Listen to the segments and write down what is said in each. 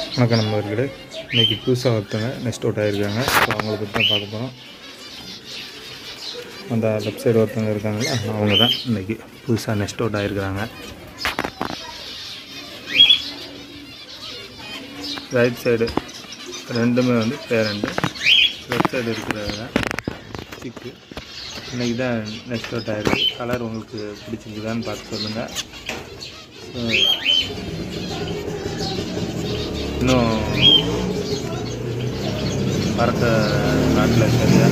வணக்கம் நண்பர்களே இன்றைக்கி புதுசாக ஒருத்தவங்க நெக்ஸ்ட் அவுட் ஆகிருக்காங்க ஸோ அவங்கள பற்றி தான் பார்க்க போகிறோம் அந்த லெஃப்ட் சைடு ஒருத்தவங்க இருக்காங்களா அவங்க தான் இன்றைக்கி புதுசாக நெக்ஸ்ட் அவுட் ஆகிருக்கிறாங்க ரைட் சைடு ரெண்டுமே வந்து பேரண்டு லெஃப்ட் சைடு இருக்கிறது சிக்கு இன்றைக்கி தான் நெக்ஸ்ட் அவுட் ஆகிருக்கு கலர் உங்களுக்கு பிடிச்சிருக்குதான்னு பார்த்து சொல்லுங்கள் ஸோ இன்னும் பறக்க நாட்டில் சரியா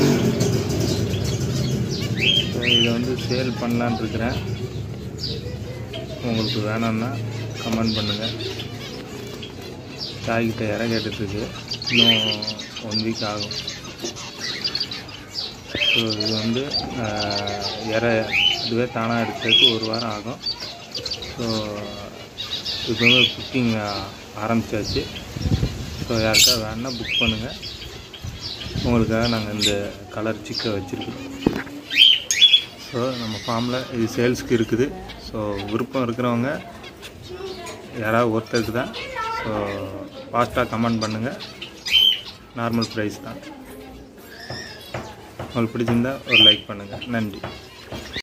ஸோ இதை வந்து சேல் பண்ணலான்னு இருக்கிறேன் உங்களுக்கு வேணும்னா கமெண்ட் பண்ணுங்கள் தாய்கிட்ட இற கேட்டுட்ருக்கு இன்னும் ஒன் வீக் ஆகும் ஸோ இது வந்து ஆஹ், இற இதுவே தானாக எடுக்கிறதுக்கு ஒரு வாரம் ஆகும் ஸோ இப்போ வந்து புக்கிங் ஆரம்பிச்சாச்சு ஸோ யாருக்கா வேணால் புக் பண்ணுங்கள் உங்களுக்காக நாங்கள் இந்த கலர் சிக்கை வச்சுருக்கோம் ஸோ நம்ம ஃபார்மில் இது சேல்ஸ்க்கு இருக்குது ஸோ விருப்பம் இருக்கிறவங்க யாராவது ஒருத்தருக்கு தான் ஸோ ஃபாஸ்ட்டாக கமெண்ட் பண்ணுங்கள் நார்மல் ப்ரைஸ் தான் உங்களுக்கு பிடிச்சிருந்தா ஒரு லைக் பண்ணுங்கள் நன்றி